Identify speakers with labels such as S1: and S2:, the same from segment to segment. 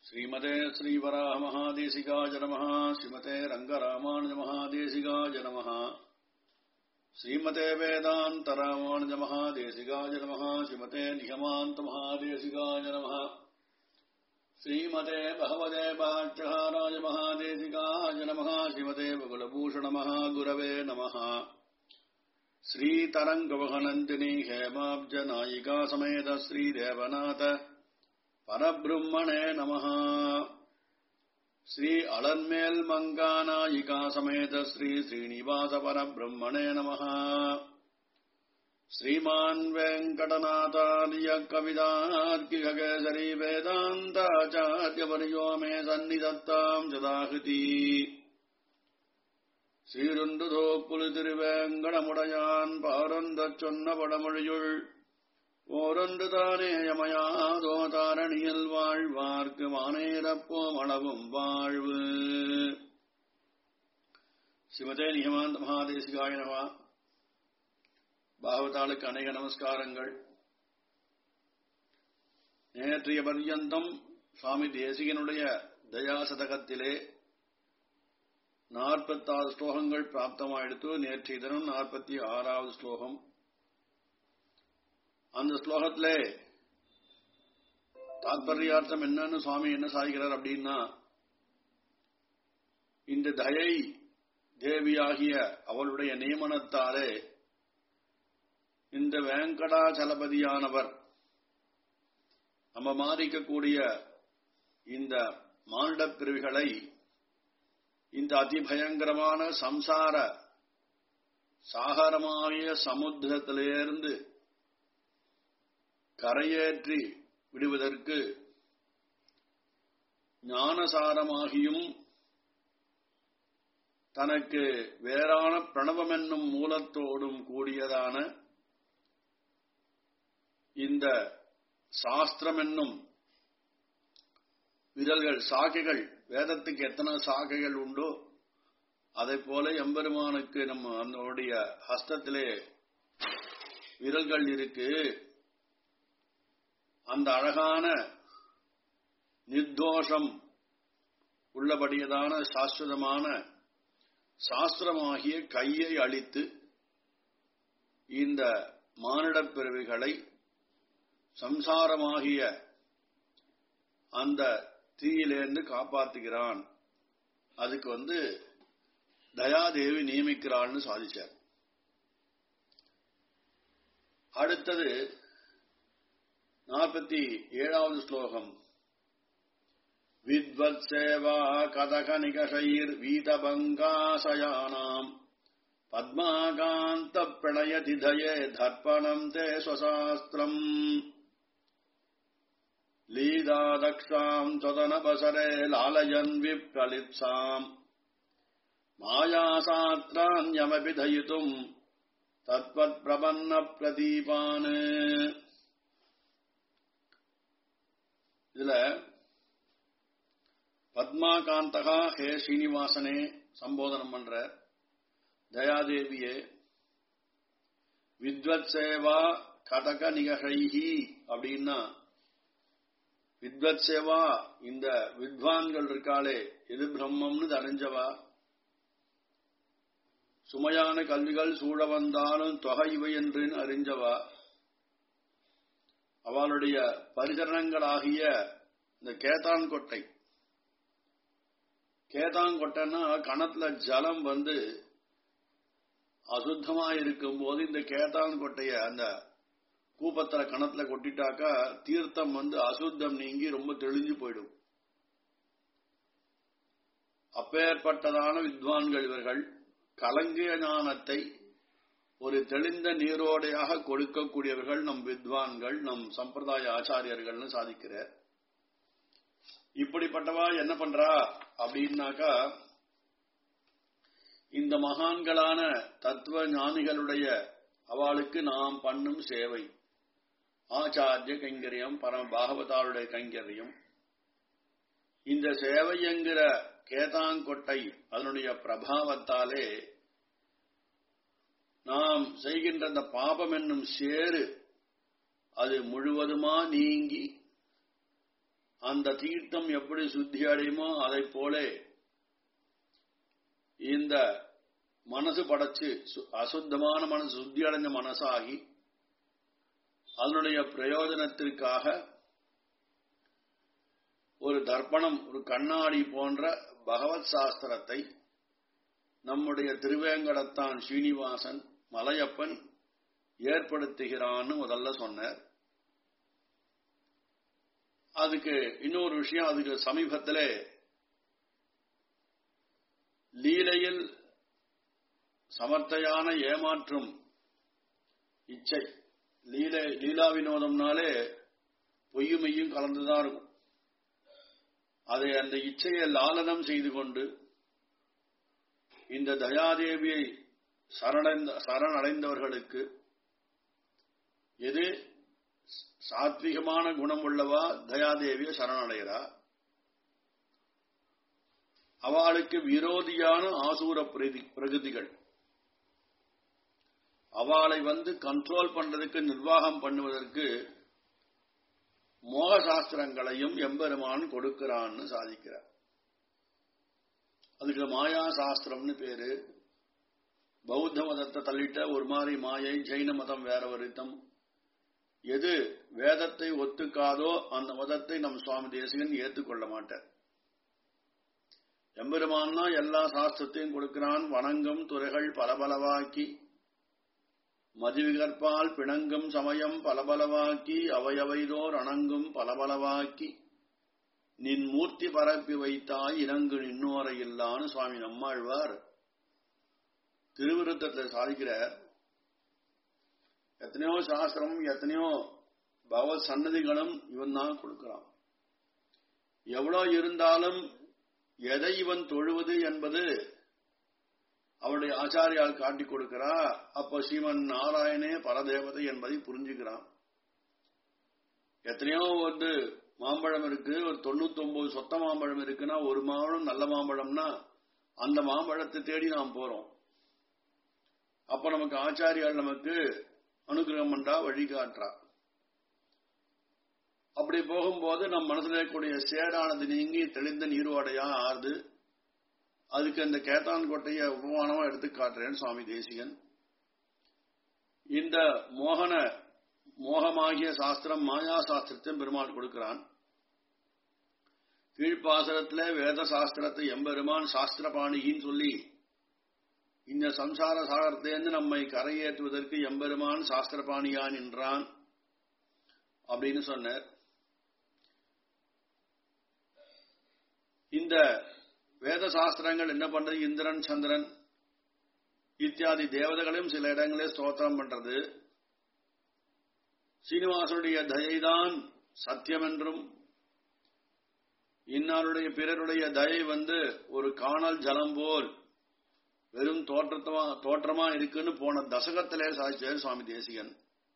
S1: श्रीमते श्रीवराहमहादेशिकाय नमः श्रीमते रङ्गरामानुजमहादेशिकाय नमः श्रीमते वेदान्तरामानुजमहादेशिकाय नमः श्रीमते निगमान्तमहादेशिकाय नमः श्रीमते भगवते पाठ्यहाराय महादेशिकाय नमः श्रीमते बकुलभूषणमः गुरवे नमः श्रीतरङ्गवहनन्दिनी हेमाब्जनायिका समेत श्रीदेवनाथ பரபிரம்மணே நம ஸ்ரீ அலன்மேல் மங்காநாயிகா சமேத ஸ்ரீ ஸ்ரீனிவாச பரபிரம்மணே நம ஸ்ரீமான் வெங்கடநாதாரிய கவிதார்க்கிகேசரி வேதாந்தாச்சாரியவரியோ மே சந்நிதத்தாம் சதாகிருதி சீருண்டுதோ புலி திருவேங்கடமுடையான் பாரந்தச் சொன்ன படமொழியுள் ஓரொன்று தானே யமயாதோ தாரணியில் வாழ்வார்க்கு மானேரப்போம் அளவும் வாழ்வு சிவதே நியமாந்த மகாதேசிகாயனவா பாகவதாளுக்கு அநேக நமஸ்காரங்கள் நேற்றைய பர்யந்தம் சுவாமி தேசிகனுடைய தயாசதகத்திலே நாற்பத்தாறு ஸ்லோகங்கள் பிராப்தமாயிடுத்து நேற்றைய தினம் நாற்பத்தி ஆறாவது ஸ்லோகம் அந்த ஸ்லோகத்துல தாத்பரியார்த்தம் என்னன்னு சுவாமி என்ன சாதிக்கிறார் அப்படின்னா இந்த தயை தேவியாகிய அவளுடைய நியமனத்தாலே இந்த வேங்கடாச்சலபதியானவர் நம்ம மாறிக்கக்கூடிய இந்த மானிடப் பிரிவுகளை இந்த அதிபயங்கரமான சம்சார சாகரமாகிய சமுத்திரத்திலிருந்து கரையேற்றி விடுவதற்கு ஞானசாரமாகியும் தனக்கு வேறான பிரணவம் என்னும் மூலத்தோடும் கூடியதான இந்த சாஸ்திரம் என்னும் விரல்கள் சாக்கைகள் வேதத்துக்கு எத்தனை சாக்கைகள் உண்டோ அதை போல எம்பெருமானுக்கு நம்ம நம்முடைய ஹஸ்தத்திலே விரல்கள் இருக்கு அந்த அழகான நிர்தோஷம் உள்ளபடியதான சாஸ்வதமான சாஸ்திரமாகிய கையை அளித்து இந்த மானிடப் பிறவிகளை சம்சாரமாகிய அந்த தீயிலேருந்து காப்பாற்றுகிறான் அதுக்கு வந்து தயாதேவி நியமிக்கிறாள்னு சாதிச்சார் அடுத்தது நாற்பத்தி ஏழாவது ஸ்லோகம் வித்வத் சேவா கதக நிகஷைர் வீதபங்காசயானாம் பத்மாகாந்த பிரணயதிதயே தர்ப்பணம் தே ஸ்வசாஸ்திரம் லீதாதக்ஷாம் தொதனபசரே லாலயன் விப்ரலிப்சாம் மாயாசாத்ரான்யமபி தயித்தும் தத்வத் பிரபன்ன பிரதீபான் இதுல பத்மாகாந்தகா ஹே ஸ்ரீனிவாசனே சம்போதனம் பண்ற தயாதேவியே வித்வத் சேவா கடக நிகழைஹி அப்படின்னா வித்வத் சேவா இந்த வித்வான்கள் இருக்காளே எது பிரம்மம்னு அறிஞ்சவா சுமையான கல்விகள் சூழ வந்தாலும் தொகை இவை என்று அறிஞ்சவா அவளுடைய பரிகரணங்களாகிய இந்த கேத்தான்கொட்டை கேத்தாங்கொட்டைன்னா கணத்துல ஜலம் வந்து அசுத்தமா இருக்கும் போது இந்த கேத்தான்கொட்டைய அந்த கூப்பத்திர கணத்துல கொட்டிட்டாக்கா தீர்த்தம் வந்து அசுத்தம் நீங்கி ரொம்ப தெளிஞ்சு போயிடும் அப்பேற்பட்டதான வித்வான்கள் இவர்கள் கலங்கிய ஞானத்தை ஒரு தெளிந்த நீரோடையாக கொடுக்கக்கூடியவர்கள் நம் வித்வான்கள் நம் சம்பிரதாய ஆச்சாரியர்கள்னு சாதிக்கிறார் இப்படிப்பட்டவா என்ன பண்றா அப்படின்னாக்கா இந்த மகான்களான தத்துவ ஞானிகளுடைய அவளுக்கு நாம் பண்ணும் சேவை ஆச்சாரிய கைங்கரியம் பரம பாகவதாருடைய கைங்கரியம் இந்த சேவை என்கிற கேதாங்கொட்டை அதனுடைய பிரபாவத்தாலே நாம் செய்கின்ற அந்த பாபம் என்னும் சேரு அது முழுவதுமா நீங்கி அந்த தீர்த்தம் எப்படி சுத்தி அடையுமோ அதை போல இந்த மனசு படைச்சு அசுத்தமான மனசு சுத்தி அடைஞ்ச மனசாகி அதனுடைய பிரயோஜனத்திற்காக ஒரு தர்ப்பணம் ஒரு கண்ணாடி போன்ற பகவத் சாஸ்திரத்தை நம்முடைய திருவேங்கடத்தான் ஸ்ரீனிவாசன் மலையப்பன் ஏற்படுத்துகிறான்னு முதல்ல சொன்னார் அதுக்கு இன்னொரு விஷயம் அதுக்கு சமீபத்தில் லீலையில் சமர்த்தையான ஏமாற்றும் இச்சை லீலை லீலா வினோதம்னாலே பொய்யும் மெய்யும் கலந்துதான் இருக்கும் அதை அந்த இச்சையை லாலனம் செய்து கொண்டு இந்த தயாதேவியை சரணடைந்த சரணடைந்தவர்களுக்கு எது சாத்விகமான குணம் உள்ளவா தயாதேவிய சரணடைகிறா அவளுக்கு விரோதியான ஆசூர பிரகதிகள் அவளை வந்து கண்ட்ரோல் பண்றதுக்கு நிர்வாகம் பண்ணுவதற்கு மோக சாஸ்திரங்களையும் எம்பெருமான் கொடுக்கிறான்னு சாதிக்கிறார் அதுக்கு மாயா சாஸ்திரம்னு பேரு பௌத்த மதத்தை தள்ளிட்ட ஒரு மாதிரி மாயை ஜெயின மதம் வேற வருத்தம் எது வேதத்தை ஒத்துக்காதோ அந்த மதத்தை நம் சுவாமி தேசிகன் ஏற்றுக்கொள்ள மாட்டார் எம்பெருமான்னா எல்லா சாஸ்திரத்தையும் கொடுக்கிறான் வணங்கும் துறைகள் பலபலவாக்கி மதிவிகற்பால் பிணங்கும் சமயம் பலபலவாக்கி அவையவைதோர் அணங்கும் பலபலவாக்கி நின் மூர்த்தி பரப்பி வைத்தாய் இறங்கு நின்னோரை இல்லான்னு சுவாமி நம்மாழ்வார் திருவிருத்தத்தை சாதிக்கிறார் எத்தனையோ சாஸ்திரம் எத்தனையோ பகவத் சன்னதிகளும் இவன் தான் கொடுக்கிறான் எவ்வளவு இருந்தாலும் எதை இவன் தொழுவது என்பது அவருடைய ஆச்சாரியால் காட்டிக் கொடுக்கிறா அப்ப ஸ்ரீமன் நாராயணே பரதேவதை என்பதை புரிஞ்சுக்கிறான் எத்தனையோ வந்து மாம்பழம் இருக்கு ஒரு தொண்ணூத்தி ஒன்பது சொத்த மாம்பழம் இருக்குன்னா ஒரு மாம்பழம் நல்ல மாம்பழம்னா அந்த மாம்பழத்தை தேடி நாம் போறோம் அப்ப நமக்கு ஆச்சாரியால் நமக்கு அனுகிரகம் பண்றா வழிகாட்டுறா அப்படி போகும்போது நம் மனசுல இருக்கக்கூடிய சேடானது நீங்கி தெளிந்த நீர்வாடையா ஆறுது அதுக்கு அந்த கேத்தான் கோட்டைய உபமானமா எடுத்து காட்டுறேன் சுவாமி தேசிகன் இந்த மோகன மோகமாகிய சாஸ்திரம் மாயா சாஸ்திரத்தை பெருமாள் கொடுக்கிறான் கீழ்ப்பாசனத்துல வேத சாஸ்திரத்தை எம்பெருமான் சாஸ்திரபாணிகின்னு சொல்லி இந்த சம்சார சாகரத்திலிருந்து நம்மை கரையேற்றுவதற்கு எம்பெருமான் சாஸ்திரபாணியான் என்றான் அப்படின்னு சொன்னார் இந்த வேத சாஸ்திரங்கள் என்ன பண்றது இந்திரன் சந்திரன் இத்தியாதி தேவதைகளையும் சில இடங்களே ஸ்தோத்திரம் பண்றது சீனிவாசனுடைய தயைதான் சத்தியம் என்றும் இன்னாருடைய பிறருடைய தயை வந்து ஒரு காணல் ஜலம் போல் வெறும் தோற்றமா தோற்றமா இருக்குன்னு போன தசகத்திலே சாதிச்சார் சுவாமி தேசிகன்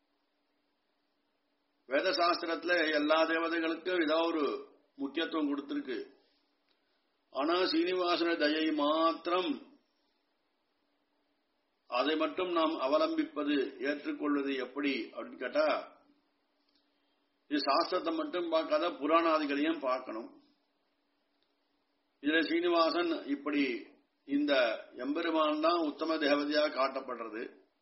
S1: வேத சாஸ்திரத்துல எல்லா தேவதைகளுக்கும் ஏதாவது ஒரு முக்கியத்துவம் கொடுத்திருக்கு ஆனா சீனிவாசன தயை மாத்திரம் அதை மட்டும் நாம் அவலம்பிப்பது ஏற்றுக்கொள்வது எப்படி அப்படின்னு கேட்டா இது சாஸ்திரத்தை மட்டும் பார்க்காத புராணாதிகளையும் பார்க்கணும் இதுல சீனிவாசன் இப்படி இந்த எம்பெருமான் தான் உத்தம தேவதையா காட்டப்படுறது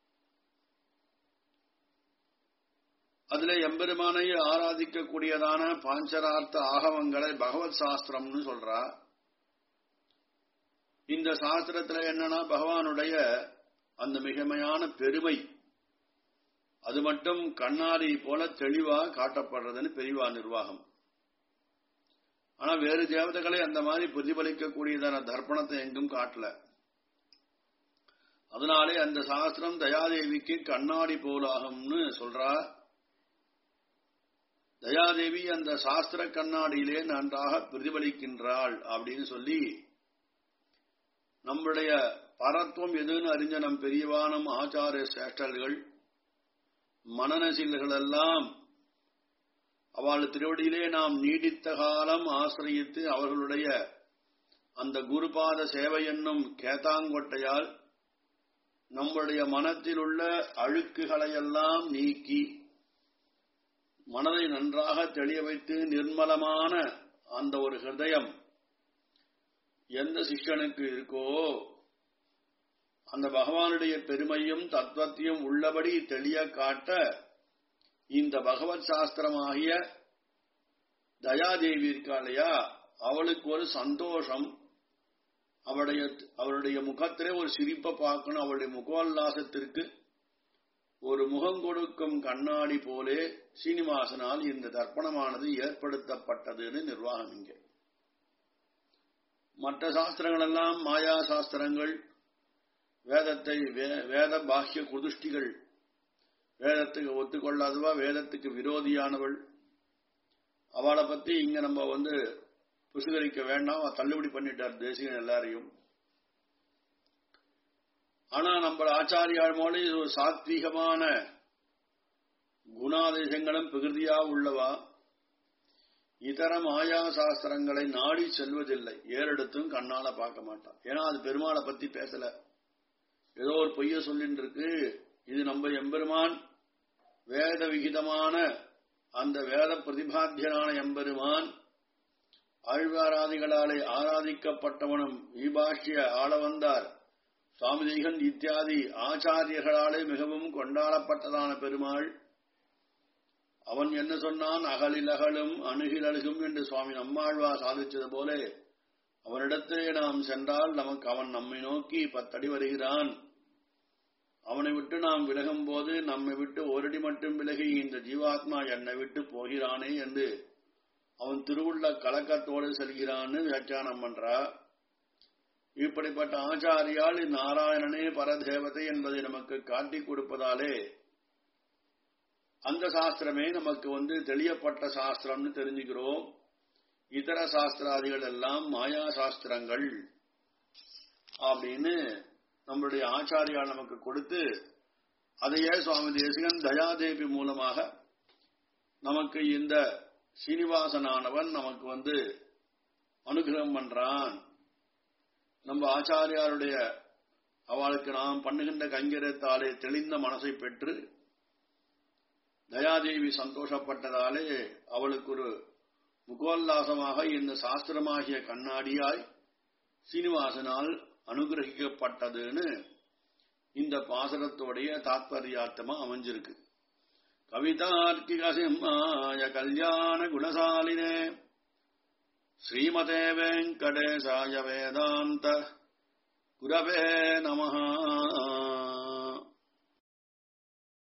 S1: அதுல எம்பெருமானை ஆராதிக்கக்கூடியதான பாஞ்சரார்த்த ஆகவங்களை பகவத் சாஸ்திரம்னு சொல்றா இந்த சாஸ்திரத்துல என்னன்னா பகவானுடைய அந்த மிகமையான பெருமை அது மட்டும் கண்ணாடி போல தெளிவா காட்டப்படுறதுன்னு பெரியவா நிர்வாகம் ஆனா வேறு தேவதைகளை அந்த மாதிரி பிரதிபலிக்கக்கூடியதான தர்ப்பணத்தை எங்கும் காட்டல அதனாலே அந்த சாஸ்திரம் தயாதேவிக்கு கண்ணாடி போலாகும்னு சொல்றா தயாதேவி அந்த சாஸ்திர கண்ணாடியிலே நன்றாக பிரதிபலிக்கின்றாள் அப்படின்னு சொல்லி நம்முடைய பரத்துவம் எதுன்னு அறிஞ்ச நம் பெரியவானம் ஆச்சாரிய சேஷ்டர்கள் மனநசில்கள் எல்லாம் அவள் திருவடியிலே நாம் நீடித்த காலம் ஆசிரியத்து அவர்களுடைய அந்த குருபாத சேவை என்னும் கேத்தாங்கொட்டையால் நம்முடைய மனத்தில் உள்ள அழுக்குகளையெல்லாம் நீக்கி மனதை நன்றாக தெளிய வைத்து நிர்மலமான அந்த ஒரு ஹிருதயம் எந்த சிஷ்யனுக்கு இருக்கோ அந்த பகவானுடைய பெருமையும் தத்துவத்தையும் உள்ளபடி தெளிய காட்ட இந்த பகவத் சாஸ்திரமாகிய தயாதேவி இருக்கா இல்லையா அவளுக்கு ஒரு சந்தோஷம் அவளுடைய அவளுடைய முகத்திலே ஒரு சிரிப்பை பார்க்கணும் அவளுடைய முகோல்லாசத்திற்கு ஒரு முகம் கொடுக்கும் கண்ணாடி போலே சீனிவாசனால் இந்த தர்ப்பணமானது ஏற்படுத்தப்பட்டதுன்னு நிர்வாகம் இங்கே மற்ற சாஸ்திரங்கள் எல்லாம் மாயா சாஸ்திரங்கள் வேதத்தை வேத பாக்கிய குதுஷ்டிகள் வேதத்துக்கு ஒத்துக்கொள்ளாதவா வேதத்துக்கு விரோதியானவள் அவளை பத்தி இங்க நம்ம வந்து புசுகரிக்க வேண்டாம் தள்ளுபடி பண்ணிட்டார் தேசிகன் எல்லாரையும் ஆனா நம்ம ஆச்சாரியால் மொழி ஒரு சாத்வீகமான குணாதிசயங்களும் பிரகிருதியா உள்ளவா இதர மாயா சாஸ்திரங்களை நாடி செல்வதில்லை ஏறெடுத்தும் கண்ணால பார்க்க மாட்டான் ஏன்னா அது பெருமாளை பத்தி பேசல ஏதோ ஒரு பொய்ய சொல்லிட்டு இருக்கு இது நம்ம எம்பெருமான் வேத விகிதமான அந்த வேத பிரதிபாத்தியனான எம்பெருமான் ஆழ்வாராதிகளாலே ஆராதிக்கப்பட்டவனும் ஈபாஷ்ய ஆள வந்தார் சுவாமிதீகன் இத்தியாதி ஆச்சாரியர்களாலே மிகவும் கொண்டாடப்பட்டதான பெருமாள் அவன் என்ன சொன்னான் அகலில் அகலும் அணுகில் அழுகும் என்று சுவாமி நம்மாழ்வா சாதித்தது போல அவனிடத்திலே நாம் சென்றால் நமக்கு அவன் நம்மை நோக்கி பத்தடி வருகிறான் அவனை விட்டு நாம் விலகும் போது நம்மை விட்டு ஓரடி மட்டும் விலகி இந்த ஜீவாத்மா என்னை விட்டு போகிறானே என்று அவன் திருவுள்ள கலக்கத்தோடு செல்கிறான்னு வியாக்கியானம் பண்றா இப்படிப்பட்ட ஆச்சாரியால் நாராயணனே பரதேவதை என்பதை நமக்கு காட்டிக் கொடுப்பதாலே அந்த சாஸ்திரமே நமக்கு வந்து தெளியப்பட்ட சாஸ்திரம்னு தெரிஞ்சுக்கிறோம் இதர சாஸ்திராதிகள் எல்லாம் மாயா சாஸ்திரங்கள் அப்படின்னு நம்மளுடைய ஆச்சாரியால் நமக்கு கொடுத்து அதையே சுவாமி தேசிகன் தயாதேவி மூலமாக நமக்கு இந்த சீனிவாசனானவன் நமக்கு வந்து அனுகிரகம் பண்றான் நம்ம ஆச்சாரியாருடைய அவளுக்கு நாம் பண்ணுகின்ற கைங்கரத்தாலே தெளிந்த மனசை பெற்று தயாதேவி சந்தோஷப்பட்டதாலே அவளுக்கு ஒரு முகோல்லாசமாக இந்த சாஸ்திரமாகிய கண்ணாடியாய் சீனிவாசனால் அனுகிரகிக்கப்பட்டதுன்னு இந்த பாசனத்தோடைய தாத்பரியார்த்தமா அமைஞ்சிருக்கு கவிதார்க்கிக சிம்மாய கல்யாண குணசாலினே ஸ்ரீமதே வெங்கடேசாய வேதாந்த குரவே நமஹா